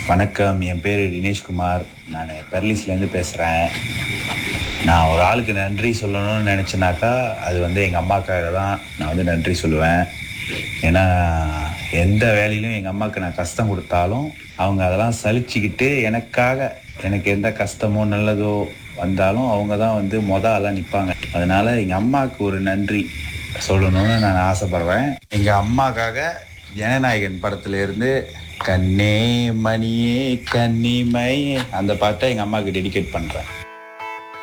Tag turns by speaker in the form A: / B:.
A: வணக்கம் என் பேர் தினேஷ்குமார் நான் பெர்லிஸ்லேருந்து பேசுகிறேன் நான் ஒரு ஆளுக்கு நன்றி சொல்லணும்னு நினச்சேனாக்கா அது வந்து எங்கள் அம்மாக்காக தான் நான் வந்து நன்றி சொல்லுவேன் ஏன்னா எந்த வேலையிலும் எங்கள் அம்மாவுக்கு நான் கஷ்டம் கொடுத்தாலும் அவங்க அதெல்லாம் சலிச்சுக்கிட்டு எனக்காக எனக்கு எந்த கஷ்டமோ நல்லதோ வந்தாலும் அவங்க தான் வந்து மொத ஆளாக நிற்பாங்க அதனால எங்கள் அம்மாவுக்கு ஒரு நன்றி சொல்லணும்னு நான் ஆசைப்படுறேன் எங்கள் அம்மாக்காக ஜனநாயகன் படத்துல இருந்து கண்ணே மணியே கன்னிமை அந்த பாட்டை எங்கள் அம்மாவுக்கு டெடிகேட் பண்ணுறேன்